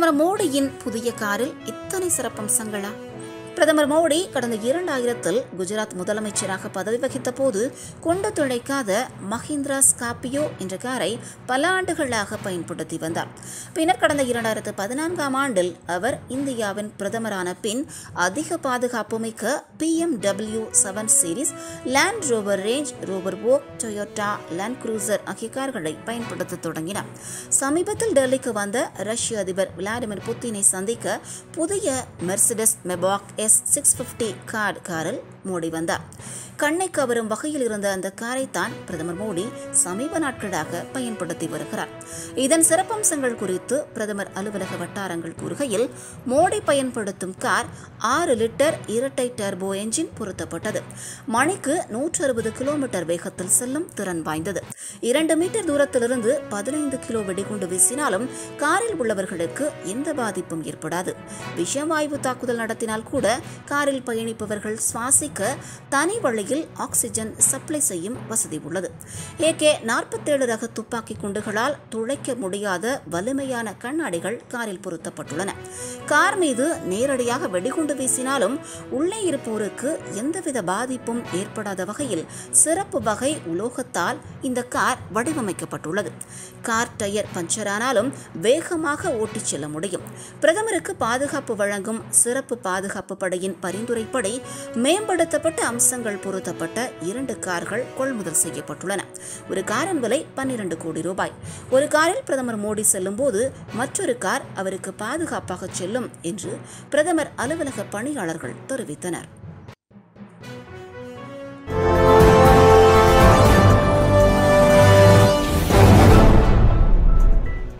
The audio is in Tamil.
பிரதமர் மோடியின் புதிய காரில் இத்தனை சிறப்பம்சங்களா பிரதமர் மோடி கடந்த இரண்டாயிரத்தில் குஜராத் முதலமைச்சராக பதவி வகித்த போது கொண்டு துளைக்காத மஹிந்திரா ஸ்கார்பியோ என்ற காரை பல ஆண்டுகளாக பயன்படுத்தி வந்தார் பின்னர் கடந்த இரண்டாயிரத்து பதினான்காம் ஆண்டில் அவர் இந்தியாவின் பிரதமரான பின் அதிக பாதுகாப்பு மிக்க BMW seven series Land Rover Range Rover ஓக் டொயோட்டா லேண்ட் குரூசர் ஆகிய கார்களை பயன்படுத்த தொடங்கினார் சமீபத்தில் டெல்லிக்கு வந்த ரஷ்ய அதிபர் விளாடிமிர் புத்தினை சந்திக்க புதிய Mercedes Maybach S six fifty car காரில் மோடி வந்தார் கண்ணை கவரும் வகையில் இருந்த அந்த காரை தான் பிரதமர் மோடி சமீப நாட்களாக பயன்படுத்தி வருகிறார் இதன் சிறப்பம்சங்கள் குறித்து பிரதமர் அலுவலக வட்டாரங்கள் கூறுகையில் மோடி பயன்படுத்தும் கார் ஆறு லிட்டர் இரட்டை டர்போ என்ஜின் பொருத்தப்பட்டது மணிக்கு நூற்று அறுபது கிலோமீட்டர் வேகத்தில் செல்லும் திறன் வாய்ந்தது இரண்டு மீட்டர் தூரத்திலிருந்து பதினைந்து கிலோ வெடிகுண்டு வீசினாலும் காரில் உள்ளவர்களுக்கு எந்த பாதிப்பும் ஏற்படாது விஷவாயு தாக்குதல் நடத்தினால் கூட காரில் பயணிப்பவர்கள் சுவாசிக்க தனி வழியில் ஆக்சிஜன் சப்ளை செய்யும் வசதி உள்ளது ஏகே நாற்பத்தேழு ரக துப்பாக்கி குண்டுகளால் துளைக்க முடியாத வலிமையான கண்ணாடிகள் காரில் பொருத்தப்பட்டுள்ளன கார் மீது நேரடியாக வெடிகுண்டு வீசினாலும் உள்ளே இருப்போருக்கு எந்தவித பாதிப்பும் ஏற்படாத வகையில் சிறப்பு வகை உலோகத்தால் இந்த கார் வடிவமைக்கப்பட்டுள்ளது கார் டயர் பஞ்சரானாலும் வேகமாக ஓட்டிச் செல்ல முடியும் பிரதமருக்கு பாதுகாப்பு வழங்கும் சிறப்பு பாதுகாப்பு படையின் பரிந்துரைப்படி மேம்படுத்தப்பட்ட அம்சங்கள் பொருத்தப்பட்ட இரண்டு கார்கள் கொள்முதல் செய்யப்பட்டுள்ளன ஒரு காரின் விலை பன்னிரண்டு கோடி ரூபாய் ஒரு காரில் பிரதமர் மோடி செல்லும்போது மற்றொரு கார் அவருக்கு பாதுகாப்பாக செல்லும் என்று பிரதமர் அலுவலக பணியாளர்கள் தெரிவித்தனர்